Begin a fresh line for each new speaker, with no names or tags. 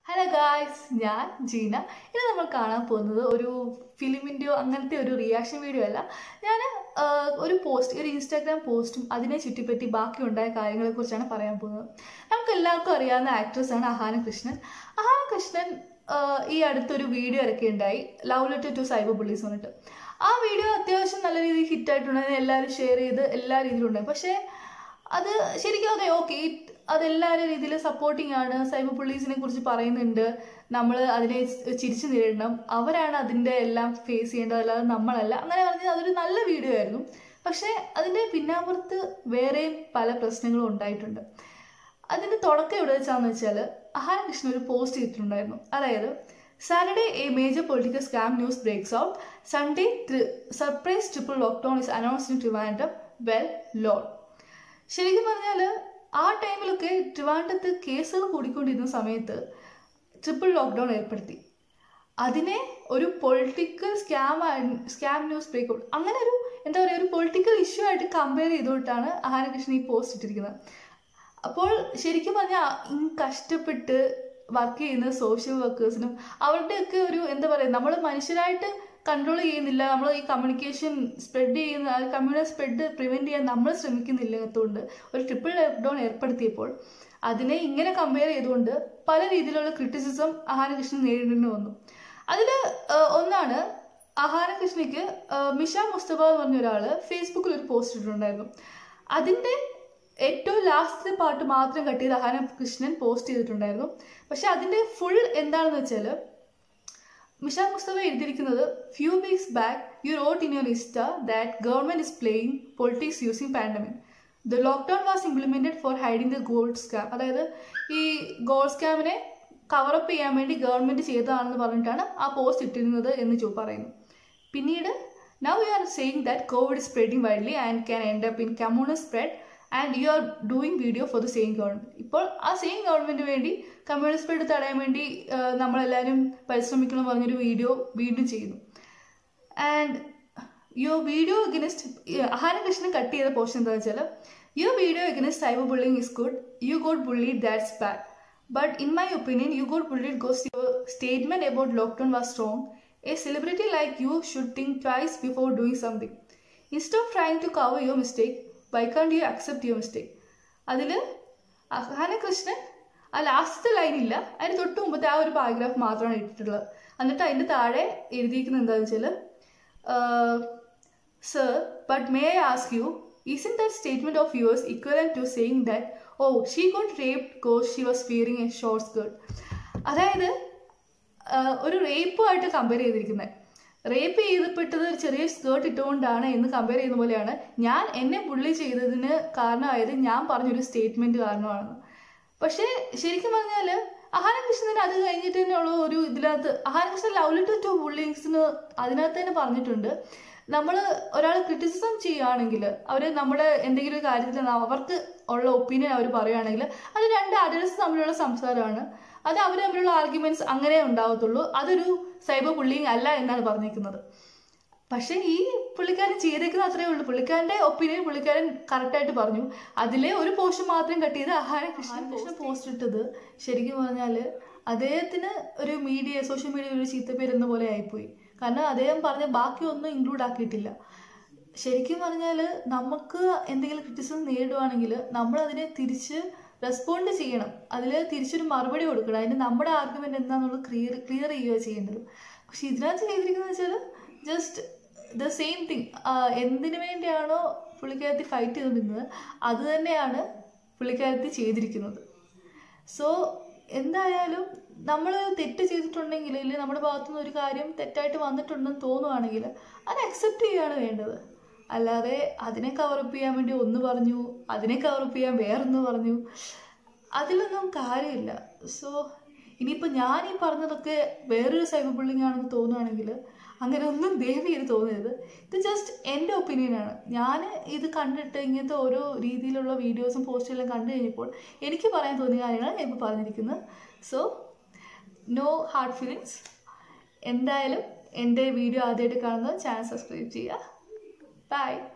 hello guys ഞാൻ ജീന ഇന്ന് നമ്മൾ കാണാൻ പോകുന്നത് ഒരു ഫിലിമിൻ്റെയോ അങ്ങനത്തെ ഒരു റിയാക്ഷൻ വീഡിയോ അല്ല ഞാൻ ഒരു പോസ്റ്റ് ഒരു ഇൻസ്റ്റാഗ്രാം പോസ്റ്റും അതിനെ ചുറ്റിപ്പറ്റി ബാക്കി ഉണ്ടായ കാര്യങ്ങളെക്കുറിച്ചാണ് പറയാൻ പോകുന്നത് നമുക്ക് എല്ലാവർക്കും അറിയാവുന്ന ആക്ട്രസ്സാണ് അഹാന കൃഷ്ണൻ അഹാന കൃഷ്ണൻ ആഹ് ഈ അടുത്തൊരു വീഡിയോ ഇറക്കിയുണ്ടായി love letter to cyber bullies പറഞ്ഞിട്ട് ആ വീഡിയോ അത്യാവശ്യം നല്ല രീതിയിൽ ഹിറ്റായിട്ടുണ്ടായിരുന്നു എല്ലാവരും ഷെയർ ചെയ്ത് എല്ലാ രീതിയിലും ഉണ്ടായി പക്ഷേ അത് ശരിക്കും അതെ ഓക്കെ അതെല്ലാവരും രീതിയിൽ സപ്പോർട്ടിങ് ആണ് സൈബർ പോലീസിനെ കുറിച്ച് പറയുന്നുണ്ട് നമ്മൾ അതിനെ ചിരിച്ചു നേരിടണം അവരാണ് അതിൻ്റെ എല്ലാം ഫേസ് ചെയ്യേണ്ടത് അല്ലാതെ നമ്മളല്ല അങ്ങനെ പറഞ്ഞാൽ അതൊരു നല്ല വീഡിയോ ആയിരുന്നു പക്ഷേ അതിൻ്റെ പിന്നാമ്പുറത്ത് വേറെയും പല പ്രശ്നങ്ങളും ഉണ്ടായിട്ടുണ്ട് അതിൻ്റെ തുടക്കം എവിടെ വെച്ചാന്ന് വെച്ചാൽ അഹാന കൃഷ്ണൻ ഒരു പോസ്റ്റ് ചെയ്തിട്ടുണ്ടായിരുന്നു അതായത് Saturday a major political scam news breaks out Sunday surprise triple lockdown is announced in Trivandrum well load ശരിക്കും പറഞ്ഞാൽ ആ ടൈമിലൊക്കെ ട്രിവാൻഡ്രത്ത് കേസുകൾ കൂടിക്കൊണ്ടിരുന്ന സമയത്ത് ട്രിപ്പിൾ ലോക്ക്ഡൗൺ ഏർപ്പെടുത്തി അതിനെ ഒരു political scam scam news break out അങ്ങനെ ഒരു എന്താ പറയുക ഒരു പൊളിറ്റിക്കൽ ഇഷ്യൂ ആയിട്ട് കമ്പയർ ചെയ്തുകൊണ്ടാണ് അഹാനകൃഷ്ണൻ ഈ പോസ്റ്റ് ഇട്ടിരിക്കുന്നത് അപ്പോൾ ശരിക്കും പറഞ്ഞാൽ ഇങ് കഷ്ടപ്പെട്ട് വർക്ക് ചെയ്യുന്ന സോഷ്യൽ വർക്കേഴ്സിനും അവരുടെയൊക്കെ ഒരു എന്താ പറയുക നമ്മൾ മനുഷ്യരായിട്ട് കൺട്രോൾ ചെയ്യുന്നില്ല നമ്മൾ ഈ കമ്മ്യൂണിക്കേഷൻ സ്പ്രെഡ് ചെയ്യുന്ന കമ്മ്യൂണൽ സ്പ്രെഡ് പ്രിവെൻറ്റ് ചെയ്യാൻ നമ്മൾ ശ്രമിക്കുന്നില്ലാത്തതുകൊണ്ട് ഒരു ട്രിപ്പിൾ ലോക്ക്ഡൗൺ ഏർപ്പെടുത്തിയപ്പോൾ അതിനെ ഇങ്ങനെ കമ്പയർ ചെയ്തുകൊണ്ട് പല രീതിയിലുള്ള ക്രിറ്റിസിസം അഹാനകൃഷ്ണൻ നേരിടേണ്ടി വന്നു അതിൽ ഒന്നാണ് അഹാനകൃഷ്ണയ്ക്ക് മിഷ മുസ്തഫ എന്ന് പറഞ്ഞ ഒരാൾ ഫേസ്ബുക്കിൽ ഒരു പോസ്റ്റ് ഇട്ടിട്ടുണ്ടായിരുന്നു അതിൻ്റെ ഏറ്റവും ലാസ്റ്റത്തെ പാർട്ട് മാത്രം കട്ട് ചെയ്ത് അഹാന കൃഷ്ണൻ പോസ്റ്റ് ചെയ്തിട്ടുണ്ടായിരുന്നു പക്ഷെ അതിൻ്റെ ഫുൾ എന്താണെന്ന് വെച്ചാൽ മിഷാ മുസ്തഫ എഴുതിയിരിക്കുന്നത് few weeks back you wrote in your insta that government is playing politics using pandemic the lockdown was implemented for hiding the gold scam അതായത് ഈ ഗോൾഡ് സ്കാമിനെ കവറപ്പ് ചെയ്യാൻ വേണ്ടി ഗവൺമെന്റ് ചെയ്തതാണെന്ന് പറഞ്ഞിട്ടാണ് ആ പോസ്റ്റ് ഇട്ടിരുന്നത് എന്ന് ചോ പറയുന്നു പിന്നീട് now you are saying that Covid spreading widely and can end up in communal spread and you are doing video for the same government ഇപ്പോൾ ആ സെയിം ഗവൺമെന്റ് വേണ്ടി കമ്മ്യൂണിസ്റ്റ് സ്പ്രെഡ് തടയാൻ വേണ്ടി നമ്മളെല്ലാവരും പരിശ്രമിക്കണം പറഞ്ഞൊരു വീഡിയോ വീണ്ടും ചെയ്യുന്നു and your video against Ahana Krishnan cut ചെയ്ത പോർഷൻ എന്താണെന്ന് വെച്ചാൽ your video against cyber bullying is good you got bullied that's bad but in my opinion U got bullied goes your statement about lockdown was strong a celebrity like you should think twice before doing something instead of trying to cover your mistake why can't you accept your mistake അതിൽ അഹാനകൃഷ്ണൻ ആ ലാസ്റ്റത്തെ line ഇല്ല അതിന് തൊട്ട് മുമ്പത്തെ ആ ഒരു paragraph മാത്രമാണ് ഇട്ടിട്ടുള്ളത് എന്നിട്ട് അതിൻ്റെ താഴെ എഴുതിയിരിക്കുന്നത് എന്താണെന്ന് വെച്ചാൽ sir but may I ask you isn't that statement of yours equivalent to saying that oh she got rape cause she was ഫിയറിങ് എ ഷോർട്ട് സ്കേർട്ട് അതായത് ഒരു റേപ്പുമായിട്ട് കമ്പയർ ചെയ്തിരിക്കുന്നത് റേപ്പ് ചെയ്തപ്പെട്ടത് ഒരു ചെറിയ സ്കേർട്ട് ഇട്ടുകൊണ്ടാണ് എന്ന് കമ്പയർ ചെയ്യുന്ന പോലെയാണ് ഞാൻ എന്നെ പുള്ളി ചെയ്തതിന് കാരണമായത് ഞാൻ പറഞ്ഞൊരു സ്റ്റേറ്റ്മെന്റ് കാരണമാണെന്ന് പക്ഷേ ശരിക്കും പറഞ്ഞാൽ അഹാനകൃഷ്ണന് അത് കഴിഞ്ഞിട്ട് തന്നെയുള്ള ഒരു ഇതിനകത്ത് അഹാനകൃഷ്ണൻ ലവ് ലെറ്റർ ടു ബുള്ളിങ്സിന് അതിനകത്ത് തന്നെ പറഞ്ഞിട്ടുണ്ട് നമ്മൾ ഒരാൾ ക്രിറ്റിസിസം ചെയ്യുകയാണെങ്കിൽ അവർ നമ്മുടെ എന്തെങ്കിലും ഒരു കാര്യത്തിൽ അവർക്ക് ഉള്ള ഒപ്പീനിയൻ അവർ പറയുകയാണെങ്കിൽ അത് രണ്ട് അഡൽസ് തമ്മിലുള്ള സംസാരമാണ് അത് അവർ തമ്മിലുള്ള ആർഗ്യുമെന്റ്സ് അങ്ങനെ ഉണ്ടാവത്തുള്ളൂ അതൊരു സൈബർ ബുള്ളിങ് അല്ല എന്നാണ് പറഞ്ഞിരിക്കുന്നത് പക്ഷെ ഈ പുള്ളിക്കാരൻ ചെയ്തേക്കുന്നത് അത്രേ ഉള്ളൂ പുള്ളിക്കാരൻ്റെ ഒപ്പീനിയൻ പുള്ളിക്കാരൻ കറക്റ്റായിട്ട് പറഞ്ഞു അതിലെ ഒരു പോസ്റ്റ് മാത്രം കട്ട് ചെയ്ത് അഹാന കൃഷ്ണൻ കൃഷ്ണൻ പോസ്റ്റ് ഇട്ടത് ശരിക്കും പറഞ്ഞാൽ അദ്ദേഹത്തിന് ഒരു മീഡിയ സോഷ്യൽ മീഡിയ ഒരു ചീത്തപ്പേരെന്ന പോലെ ആയിപ്പോയി കാരണം അദ്ദേഹം പറഞ്ഞ ബാക്കിയൊന്നും ഇൻക്ലൂഡ് ആക്കിയിട്ടില്ല ശരിക്കും പറഞ്ഞാൽ നമുക്ക് എന്തെങ്കിലും ക്രിറ്റിസിസം നേരിടുവാണെങ്കിൽ നമ്മൾ അതിനെ തിരിച്ച് റെസ്പോണ്ട് ചെയ്യണം അതിൽ തിരിച്ചൊരു മറുപടി കൊടുക്കണം അതിന് നമ്മുടെ ആർഗ്യുമെന്റ് എന്താണെന്നുള്ളത് ക്ലിയർ ക്ലിയർ ചെയ്യുക ചെയ്യേണ്ടത് പക്ഷെ ഇതിനകത്ത് ചെയ്തിരിക്കുന്നത് വെച്ചാൽ ജസ്റ്റ് ദ സെയിം തിങ് എന്തിനു വേണ്ടിയാണോ പുള്ളിക്കാരത്തി ഫൈറ്റ് ചെയ്തുകൊണ്ടിരുന്നത് അത് തന്നെയാണ് പുള്ളിക്കാരത്തി ചെയ്തിരിക്കുന്നത് സോ എന്തായാലും നമ്മൾ തെറ്റ് ചെയ്തിട്ടുണ്ടെങ്കിൽ അല്ലെങ്കിൽ നമ്മുടെ ഭാഗത്തുനിന്ന് ഒരു കാര്യം തെറ്റായിട്ട് വന്നിട്ടുണ്ടെന്ന് തോന്നുവാണെങ്കിൽ അത് അക്സെപ്റ്റ് ചെയ്യുകയാണ് വേണ്ടത് അല്ലാതെ അതിനെ കവറപ്പ് ചെയ്യാൻ വേണ്ടി ഒന്ന് പറഞ്ഞു അതിനെ കവറപ്പ് ചെയ്യാൻ വേറൊന്ന് പറഞ്ഞു അതിലൊന്നും കാര്യമില്ല സോ ഇനിയിപ്പോൾ ഞാൻ ഈ പറഞ്ഞതൊക്കെ വേറൊരു സൈബർ ബുള്ളിങ് ആണെന്ന് തോന്നുകയാണെങ്കിൽ അങ്ങനെ ഒന്നും ദയവ് ചെയ്ത് തോന്നരുത് ഇത് ജസ്റ്റ് എൻ്റെ ഒപ്പീനിയനാണ് ഞാൻ ഇത് കണ്ടിട്ട് ഇങ്ങനത്തെ ഓരോ രീതിയിലുള്ള വീഡിയോസും പോസ്റ്റുകളും കണ്ടു കഴിഞ്ഞപ്പോൾ എനിക്ക് പറയാൻ തോന്നിയ കാര്യങ്ങളാണ് ഞാൻ ഇപ്പോൾ പറഞ്ഞിരിക്കുന്നത് സോ നോ ഹാർഡ് ഫീലിങ്സ് എന്തായാലും എൻ്റെ വീഡിയോ ആദ്യമായിട്ട് കാണുന്നത് ചാനൽ സബ്സ്ക്രൈബ് ചെയ്യുക ബൈ